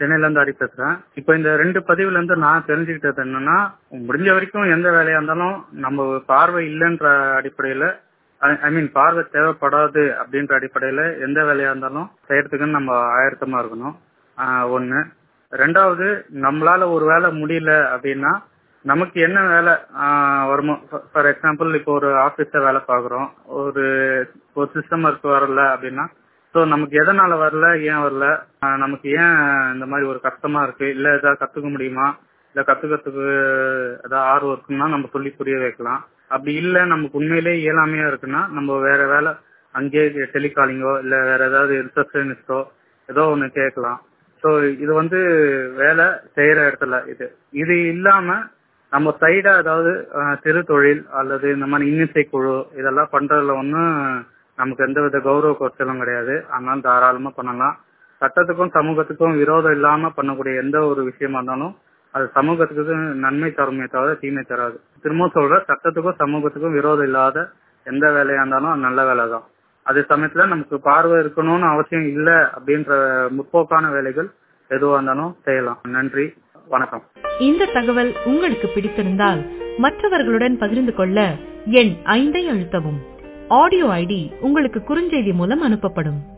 சென்னையில இருந்து ஹரி பேசுறேன் இப்போ இந்த ரெண்டு பதிவுல இருந்து நான் தெரிஞ்சுக்கிட்டது என்னன்னா முடிஞ்ச வரைக்கும் எந்த வேலையா இருந்தாலும் நம்ம பார்வை இல்லைன்ற அடிப்படையில ஐ மீன் பார்வை தேவைப்படாது அப்படின்ற அடிப்படையில எந்த வேலையா இருந்தாலும் செய்யறதுக்கு நம்ம ஆயத்தமா இருக்கணும் ஆஹ் ஒண்ணு ரெண்டாவது நம்மளால ஒரு வேலை முடியல அப்படின்னா நமக்கு என்ன வேலை ஆஹ் வருமோ ஃபார் எக்ஸாம்பிள் இப்போ ஒரு ஆபீஸ்ல வேலை பாக்குறோம் ஒரு ஒரு சிஸ்டம் ஒர்க் வரல அப்படின்னா ஸோ நமக்கு எதனால வரல ஏன் வரல ஆஹ் நமக்கு ஏன் இந்த மாதிரி ஒரு கஷ்டமா இருக்கு இல்ல ஏதாவது கத்துக்க முடியுமா இல்ல கத்துக்கிறதுக்கு ஏதாவது ஆர்வம் இருக்குன்னா நம்ம சொல்லி புரிய வைக்கலாம் அப்படி இல்ல நமக்கு உண்மையிலேயே இயலாமையா இருக்குன்னா நம்ம வேற வேலை அங்கேயே டெலிகாலிங்கோ இல்ல வேற ஏதாவது ரிசப்ஷனிஸ்டோ ஏதோ ஒண்ணு கேட்கலாம் ஸோ இது வந்து வேலை செய்யற இடத்துல இது இது இல்லாம நம்ம சைடா அதாவது அஹ், சிறு தொழில் அல்லது இந்த மாதிரி இன்னிசை குழு இதெல்லாம் பண்றதுல ஒன்றும் நமக்கு எந்த வித கௌரவ குறைச்சலும் கிடையாது அதனால தாராளமா பண்ணலாம் சட்டத்துக்கும் சமூகத்துக்கும் விரோதம் இல்லாம பண்ணக்கூடிய எந்த ஒரு விஷயமா இருந்தாலும் அது சமூகத்துக்கு நன்மை தருமே தவிர தீமை தராது திரும்பவும் சொல்ற சட்டத்துக்கும் சமூகத்துக்கும் விரோதம் இல்லாத எந்த வேலையா இருந்தாலும் அது நல்ல வேலை தான் அதே சமயத்துல நமக்கு பார்வை இருக்கணும்னு அவசியம் இல்லை அப்படின்ற முற்போக்கான வேலைகள் எதுவா இருந்தாலும் செய்யலாம் நன்றி வணக்கம் இந்த தகவல் உங்களுக்கு பிடித்திருந்தால் மற்றவர்களுடன் பகிர்ந்து கொள்ள எண் ஐந்தை அழுத்தவும் ஆடியோ ஐடி உங்களுக்கு குறுஞ்செய்தி மூலம் அனுப்பப்படும்